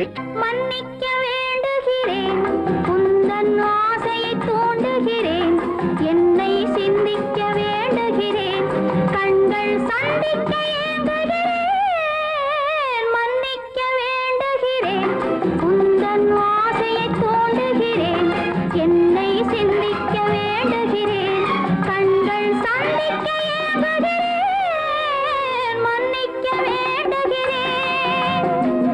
மன்னிக்க வேண்டுகிறேன் உந்தன் ஆசையை தூண்டுகிறேன் என்னை சிந்திக்க வேண்டுகிறேன் கண்கள் சந்திக்க ஏங்குகிறேன் மன்னிக்க வேண்டுகிறேன் உந்தன் ஆசையை தூண்டுகிறேன் என்னை சிந்திக்க வேண்டுகிறேன் கண்கள் சந்திக்க ஏங்குகிறேன் மன்னிக்க வேண்டுகிறேன்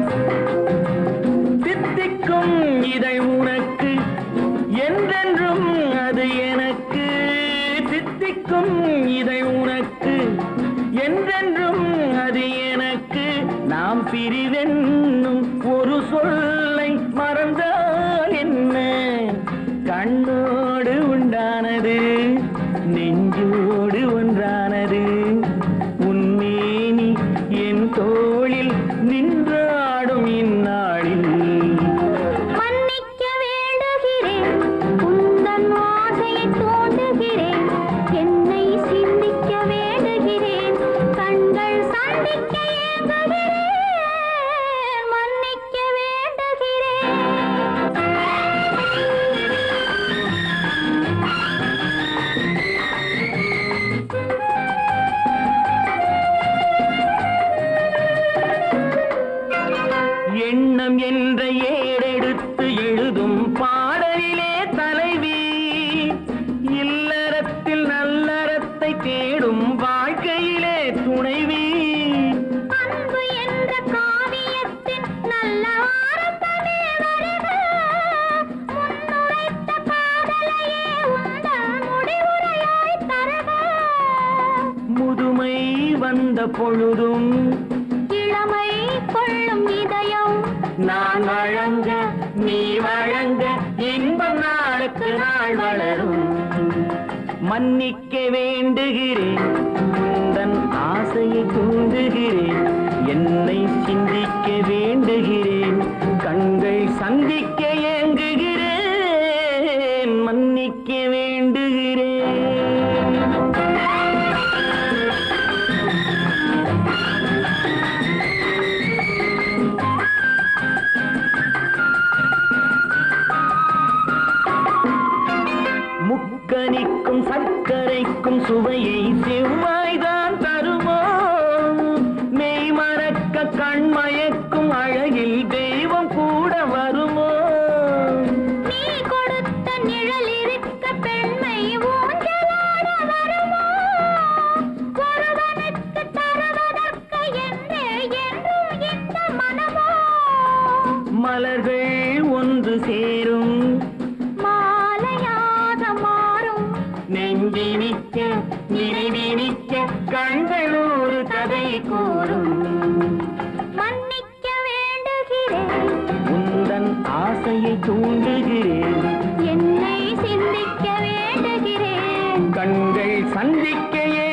தித்திக்கும் இதை உனக்கு என்றென்றும் அது எனக்கு தித்திக்கும் இதை உனக்கு என்றென்றும் அது எனக்கு நாம் பிரிவென்னும் ஒரு சொல்லை மறந்தால் என்ன கண்ணோடு உண்டானது நெஞ்சோடு ஒன்றானது உன்மேனி என் தோளில் நின்றாடும் இந்நாளில் மன்னிக்க வேண்டுகிறேன் உந்தன் ஆசையை தூண்டுகிறேன் என்னை சிந்திக்க வேண்டுகிறேன் கண்கள் சந்திக்க ஏங்குகிறேன் மன்னிக்க வேண்டுகிறேன் எண்ணம் என்ற ஏடெடுத்து எழுதும் பாடலிலே தலைவி இல்லறத்தில் நல்லறத்தை தேடும் வாழ்க்கையிலே துணைவி அன்பு என்ற காவியத்தின் நல்ல வார்த்தமே வருக முன்னுரைத்த காதலையே உந்தன் முடிவுரையாய் தருக முதுமை வந்த பொழுதும் இளமை கொள்ளும் இதயம் நான் வழங்க நீ வழங்க இன்பம் நாளுக்கு நாள் வளரும் மன்னிக்க வேண்டுகிறேன் உந்தன் ஆசையை தூண்டுகிறேன் என்னை சிந்திக்க வேண்டுகிறேன் கண்கள் சந்திக்க ஏங்குகிறேன் மன்னிக்க வேண்டுகிறேன் முக்கனிக்கும் சர்க்கரைக்கும் சுவையை செவ்வாய்தான் தருமோ மெய் மறக்க கண்மயக்கும் அழகில் தெய்வம் கூட வருமோ நீ கொடுத்த நிழல் இருக்க பெண்மை ஊஞ்சலாட வருமோ ஒருவனுக்கு தருவதற்கு என்றே என்றும் இந்த மனமோ மலர்கள் ஒன்று சேரும் மாலையாக மாறும் நெஞ்சினிக்க நினைவினிக்க கண்கள் ஒரு கதை கூறும் மன்னிக்க வேண்டுகிறேன் உந்தன் ஆசையை தூண்டுகிறேன் என்னை சிந்திக்க வேண்டுகிறேன் கண்கள் சந்திக்க